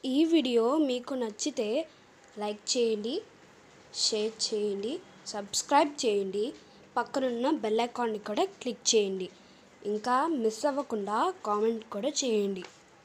ఈ వీడియో మీకు నచ్చితే లైక్ చేయండి షేర్ చేయండి సబ్స్క్రైబ్ చేయండి పక్కనున్న బెల్ ఐకాన్ని కూడా క్లిక్ చేయండి ఇంకా మిస్ అవ్వకుండా కామెంట్ కూడా చేయండి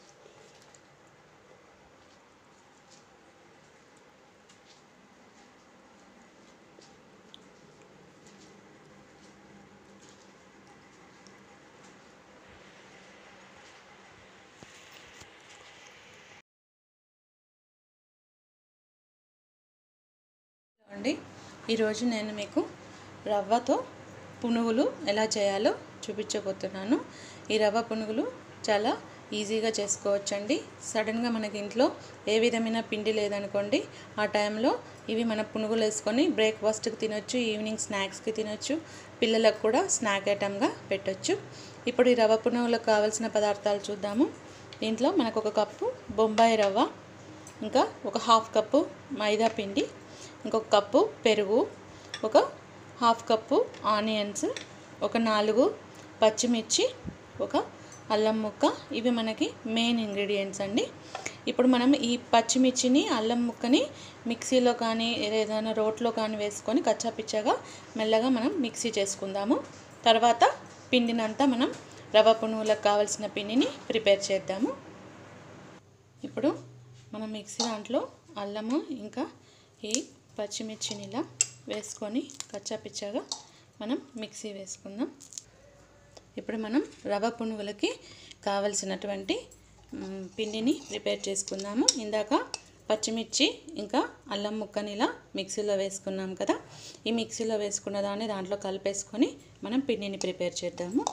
అండి ఈరోజు నేను మీకు రవ్వతో పునుగులు ఎలా చేయాలో చూపించబోతున్నాను ఈ రవ్వ పునుగులు చాలా ఈజీగా చేసుకోవచ్చండి సడన్గా మనకి ఇంట్లో ఏ విధమైన పిండి లేదనుకోండి ఆ టైంలో ఇవి మన పునుగులు వేసుకొని బ్రేక్ఫాస్ట్కి తినొచ్చు ఈవినింగ్ స్నాక్స్కి తినొచ్చు పిల్లలకు కూడా స్నాక్ ఐటమ్గా పెట్టొచ్చు ఇప్పుడు ఈ రవ్వ పునుగులకు కావాల్సిన పదార్థాలు చూద్దాము దీంట్లో మనకు ఒక కప్పు బొంబాయి రవ్వ ఇంకా ఒక హాఫ్ కప్పు మైదా పిండి ఇంకొక కప్పు పెరుగు ఒక హాఫ్ కప్పు ఆనియన్స్ ఒక నాలుగు పచ్చిమిర్చి ఒక అల్లం ముక్క ఇవి మనకి మెయిన్ ఇంగ్రీడియంట్స్ అండి ఇప్పుడు మనం ఈ పచ్చిమిర్చిని అల్లం ముక్కని మిక్సీలో కానీ ఏదైనా రోట్లో కానీ వేసుకొని కచ్చాపిచ్చగా మెల్లగా మనం మిక్సీ చేసుకుందాము తర్వాత పిండినంతా మనం రవ్వ పునుగులకు కావాల్సిన పిండిని ప్రిపేర్ చేద్దాము ఇప్పుడు మనం మిక్సీ దాంట్లో అల్లము ఇంకా ఈ పచ్చిమిర్చిని ఇలా వేసుకొని కచ్చాపిచ్చాగా మనం మిక్సీ వేసుకుందాం ఇప్పుడు మనం రవ్వ పునుగులకి కావలసినటువంటి మ్, పిండిని ప్రిపేర్ చేసుకుందాము ఇందాక పచ్చిమిర్చి ఇంకా అల్లం ముక్కని ఇలా మిక్సీలో వేసుకున్నాం కదా ఈ మిక్సీలో వేసుకున్న దాన్ని దాంట్లో కలిపేసుకొని మనం పిండిని ప్రిపేర్ చేద్దాము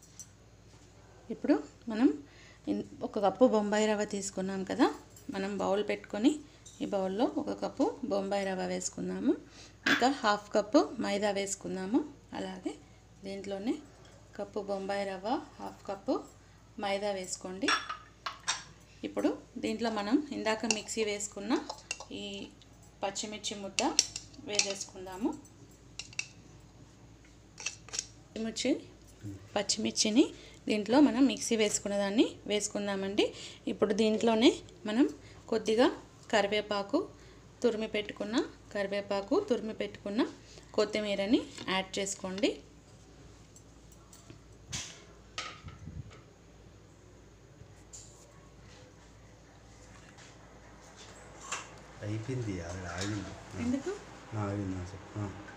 ఇప్పుడు మనం ఇన్- ఒక కప్పు బొంబాయి రవ్వ తీసుకున్నాం కదా మనం బౌల్ పెట్టుకొని ఈ బౌల్లో ఒక కప్పు బొంబాయి రవ్వ వేసుకుందాము ఇంకా హాఫ్ కప్పు మైదా వేసుకుందాము అలాగే దీంట్లోనే కప్పు బొంబాయి రవ్వ హాఫ్ కప్పు మైదా వేసుకోండి ఇప్పుడు దీంట్లో మనం ఇందాక మిక్సీ వేసుకున్న ఈ పచ్చిమిర్చి ముద్ద వేసేసుకుందాము పచ్చిమిర్చి పచ్చిమిర్చిని దీంట్లో మనం మిక్సీ వేసుకున్న దాన్ని వేసుకుందామండి ఇప్పుడు దీంట్లోనే మనం కొద్దిగా కరివేపాకు తురిమి పెట్టుకున్న కరివేపాకు తురిమి పెట్టుకున్న కొత్తిమీరని యాడ్ చేసుకోండి అయిపోయింది ఆవిడ ఆగింది ఎందుకు ఆ, ఆగింది ఆ, చెప్పు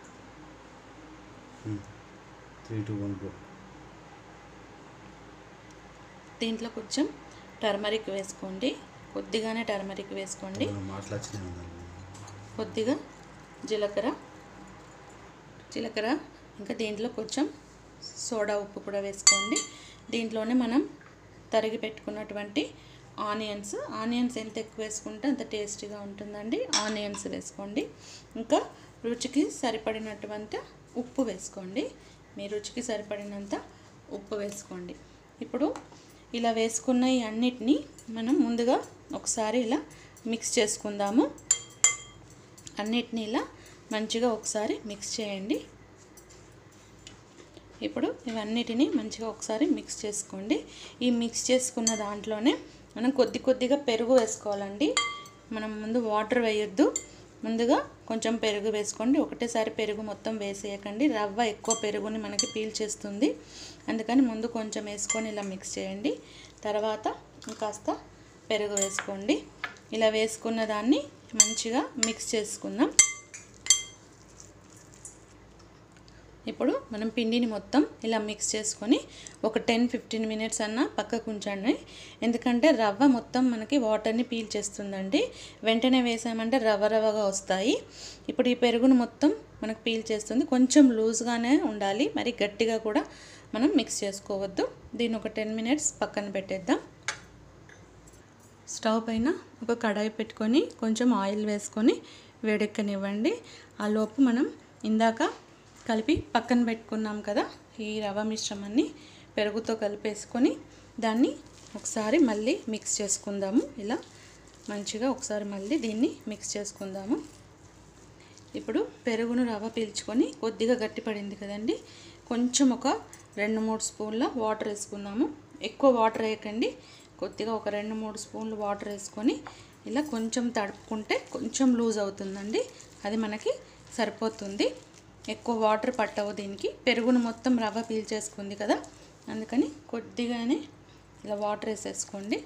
త్రీ టూ వన్ ఫోర్ దీంట్లో కొంచెం టర్మరిక్ వేసుకోండి కొద్దిగానే టర్మరిక్ వేసుకోండి మాట్లాడినే ఉందండి కొద్దిగా జీలకర్ర జీలకర్ర ఇంకా దీంట్లో కొంచెం సోడా ఉప్పు కూడా వేసుకోండి దీంట్లోనే మనం తరిగి పెట్టుకున్నటువంటి ఆనియన్స్ ఆనియన్స్ ఎంత ఎక్కువ వేసుకుంటే అంత టేస్టీగా ఉంటుందండి ఆనియన్స్ వేసుకోండి ఇంకా రుచికి సరిపడినటువంటి ఉప్పు వేసుకోండి మీ రుచికి సరిపడినంత ఉప్పు వేసుకోండి ఇప్పుడు ఇలా వేసుకున్న ఈ అన్నిటినీ మనం ముందుగా ఒకసారి ఇలా మిక్స్ చేసుకుందాము అన్నిటిని ఇలా మంచిగా ఒకసారి మిక్స్ చేయండి ఇప్పుడు ఇవన్నిటిని మంచిగా ఒకసారి మిక్స్ చేసుకోండి ఈ మిక్స్ చేసుకున్న దాంట్లోనే మనం కొద్ది కొద్దిగా పెరుగు వేసుకోవాలండి మనం ముందు వాటర్ వేయొద్దు ముందుగా కొంచెం పెరుగు వేసుకోండి ఒకటేసారి పెరుగు మొత్తం వేసేయకండి రవ్వ ఎక్కువ పెరుగుని మనకి పీల్చేస్తుంది అందుకని ముందు కొంచెం వేసుకొని ఇలా మిక్స్ చేయండి తర్వాత కాస్త పెరుగు వేసుకోండి ఇలా వేసుకున్న దాన్ని మంచిగా మిక్స్ చేసుకుందాం ఇప్పుడు మనం పిండిని మొత్తం ఇలా మిక్స్ చేసుకొని ఒక టెన్ ఫిఫ్టీన్ మినిట్స్ అన్న పక్కకు ఉంచండి ఎందుకంటే రవ్వ మొత్తం మనకి వాటర్ని పీల్చేస్తుందండి వెంటనే వేసామంటే రవ్వ రవ్వగా వస్తాయి ఇప్పుడు ఈ పెరుగును మొత్తం మనకు పీల్చేస్తుంది కొంచెం లూజ్గానే ఉండాలి మరి గట్టిగా కూడా మనం మిక్స్ చేసుకోవద్దు దీన్ని ఒక టెన్ మినిట్స్ పక్కన పెట్టేద్దాం స్టవ్ పైన ఒక కడాయి పెట్టుకొని కొంచెం ఆయిల్ వేసుకొని వేడెక్కనివ్వండి ఆ లోపు మనం ఇందాక కలిపి పక్కన పెట్టుకున్నాం కదా ఈ రవ్వ మిశ్రమాన్ని పెరుగుతో కలిపేసుకొని దాన్ని ఒకసారి మళ్ళీ మిక్స్ చేసుకుందాము ఇలా మంచిగా ఒకసారి మళ్ళీ దీన్ని మిక్స్ చేసుకుందాము ఇప్పుడు పెరుగును రవ్వ పీల్చుకొని కొద్దిగా గట్టిపడింది కదండి కొంచెం ఒక రెండు మూడు స్పూన్ల వాటర్ వేసుకుందాము ఎక్కువ వాటర్ వేయకండి కొద్దిగా ఒక రెండు మూడు స్పూన్లు వాటర్ వేసుకొని ఇలా కొంచెం తడుపుకుంటే కొంచెం లూజ్ అవుతుందండి అది మనకి సరిపోతుంది ఎక్కువ వాటర్ పట్టవు దీనికి పెరుగును మొత్తం రవ్వ పీల్చేసుకుంది కదా అందుకని కొద్దిగానే ఇలా వాటర్ వేసేసుకోండి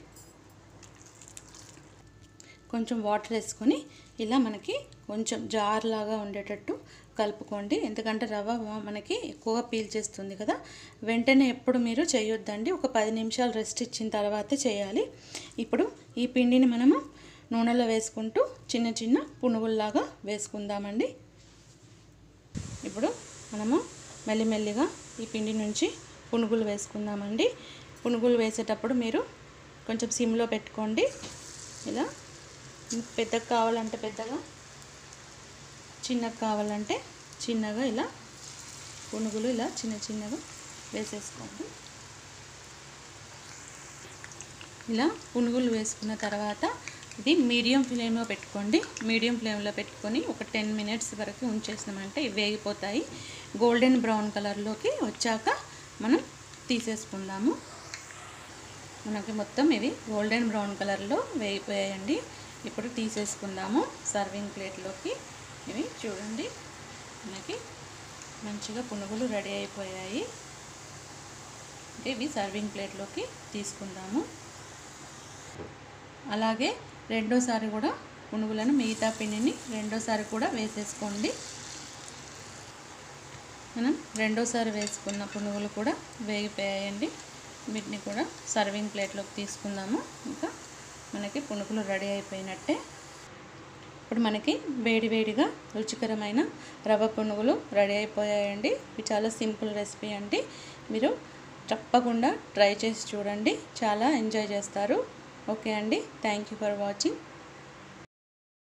కొంచెం వాటర్ వేసుకొని ఇలా మనకి కొంచెం జార్ లాగా ఉండేటట్టు కలుపుకోండి ఎందుకంటే రవ్వ మనకి ఎక్కువగా పీల్చేస్తుంది కదా వెంటనే ఎప్పుడు మీరు చేయొద్దండి ఒక పది నిమిషాలు రెస్ట్ ఇచ్చిన తర్వాతే చేయాలి ఇప్పుడు ఈ పిండిని మనము నూనెలో వేసుకుంటూ చిన్న చిన్న పునుగుల్లాగా వేసుకుందామండి ఇప్పుడు మనము మెల్లిమెల్లిగా ఈ పిండి నుంచి పునుగులు వేసుకుందామండి పునుగులు వేసేటప్పుడు మీరు కొంచెం సిమ్లో పెట్టుకోండి ఇలా పెద్దగా కావాలంటే పెద్దగా చిన్నగా కావాలంటే చిన్నగా ఇలా పునుగులు ఇలా చిన్న చిన్నగా వేసేసుకోండి ఇలా పునుగులు వేసుకున్న తర్వాత ఇది మీడియం ఫ్లేమ్లో పెట్టుకోండి మీడియం ఫ్లేమ్లో పెట్టుకొని ఒక టెన్ మినిట్స్ వరకు ఉంచేసినామంటే ఇవి వేగిపోతాయి గోల్డెన్ బ్రౌన్ కలర్లోకి వచ్చాక మనం తీసేసుకుందాము మనకి మొత్తం ఇవి గోల్డెన్ బ్రౌన్ కలర్లో వేగిపోయాయండి ఇప్పుడు తీసేసుకుందాము సర్వింగ్ ప్లేట్లోకి ఇవి చూడండి మనకి మంచిగా పునుగులు రెడీ అయిపోయాయి అంటే ఇవి సర్వింగ్ ప్లేట్లోకి తీసుకుందాము అలాగే రెండోసారి కూడా పునుగులను మిగతా పిండిని రెండోసారి కూడా వేసేసుకోండి మనం రెండోసారి వేసుకున్న పునుగులు కూడా వేగిపోయాయండి వీటిని కూడా సర్వింగ్ ప్లేట్లోకి తీసుకుందాము ఇంకా మనకి పునుగులు రెడీ అయిపోయినట్టే ఇప్పుడు మనకి వేడి వేడిగా రుచికరమైన రవ్వ పునుగులు రెడీ అయిపోయాయండి ఇవి చాలా సింపుల్ రెసిపీ అండి మీరు తప్పకుండా ట్రై చేసి చూడండి చాలా ఎంజాయ్ చేస్తారు ఓకే అండి థ్యాంక్ యూ ఫర్ వాచింగ్